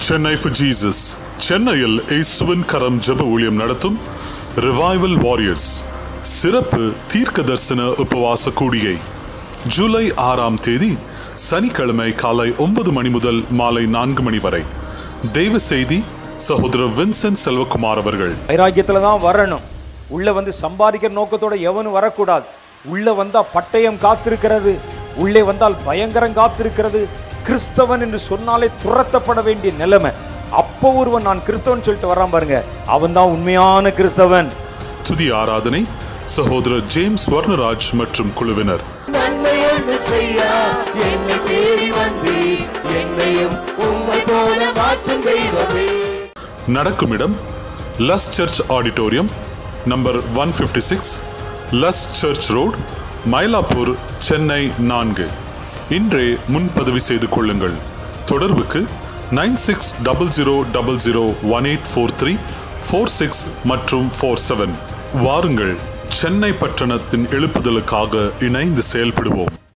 Chennai for Jesus சென்னையில் இயேசுவின் கரம் ஜெப ஊழியம் நடத்தும் ரிவைவல் வாரியர்ஸ் சிறப்பு தீர்க்க தரிசன உபவாச கூடிகை ஜூலை ஆறாம் தேதி சனிக்கிழமை காலை ஒன்பது மணி முதல் மாலை நான்கு மணி வரை தெய்வ செய்தி சகோதரர் வின்சென்ட் செல்வகுமார் அவர்கள் வைராக்கியத்துல தான் வரணும் உள்ள வந்து சம்பாதிக்கிற நோக்கத்தோட எவனும் வரக்கூடாது உள்ள வந்தா பட்டயம் காத்திருக்கிறது உள்ளே வந்தால் பயங்கரம் காத்திருக்கிறது கிறிஸ்தவன் என்று சொன்னாலே துரத்தப்பட வேண்டிய நிலைமை அப்போ ஒருவன் நான் கிறிஸ்தவன் சொல்லிட்டு வரான் பாருங்க அவன் தான் உண்மையான கிறிஸ்தவன் துதி ஆராதனை சகோதரர் ஜேம்ஸ் வர்ணராஜ் மற்றும் குழுவினர் நன்மை ஒன்று செய்ய என்னை தேடி வந்தீர் என்னையும் உம்மை போல மாற்றும் தெய்வமே நடக்கும் இடம் Luz church auditorium number one fifty six Luz church road Mylapore Chennai நான்கு இன்றே முன்பதிவு செய்து கொள்ளுங்கள் தொடர்புக்கு nine six double zero double zero one eight four three four six மற்றும் ஃபோர் செவன் வாருங்கள் சென்னை பட்டணத்தின் எழுப்புதலுக்காக இணைந்து செயல்படுவோம்